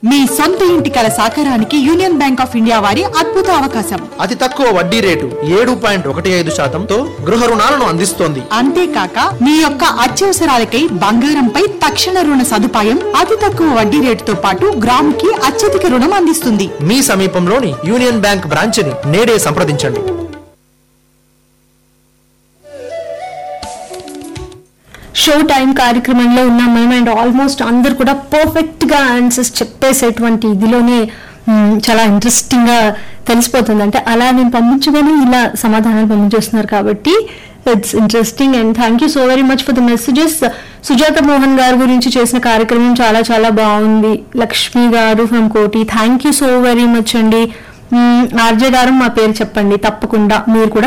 మీ సొంత ఇంటి కల సాకారానికి యూనియన్ బ్యాంక్ ఆఫ్ ఇండియా వారి అద్భుత అవకాశం అతి తక్కువ వడ్డీ రేటు ఏడు పాయింట్ ఒకటి ఐదు శాతంతో గృహ రుణాలను అందిస్తోంది అంతేకాక మీ యొక్క అత్యవసరాలకై బంగారంపై తక్షణ రుణ సదుపాయం అతి తక్కువ వడ్డీ రేటుతో పాటు గ్రాముకి అత్యధిక రుణం అందిస్తుంది మీ సమీపంలోని యూనియన్ బ్యాంక్ బ్రాంచ్ని నేడే సంప్రదించండి షో టైం కార్యక్రమంలో ఉన్నాం మేము అండ్ ఆల్మోస్ట్ అందరు కూడా పర్ఫెక్ట్ గా ఆన్సర్స్ చెప్పేసేటువంటి ఇదిలోనే మ్, చాలా ఇంట్రెస్టింగ్ గా తెలిసిపోతుంది అంటే అలా నేను పంపించగానే ఇలా సమాధానాలు పంపించేస్తున్నారు కాబట్టి it's interesting and thank you so very much for the messages Sujatha Mohan గారి గురించి చేసిన కార్యక్రమం చాలా చాలా బాగుంది లక్ష్మి గారు from Koti thank you so very much అండి ఆర్జే గారు మా పేరు చెప్పండి తప్పకుండా మీరు కూడా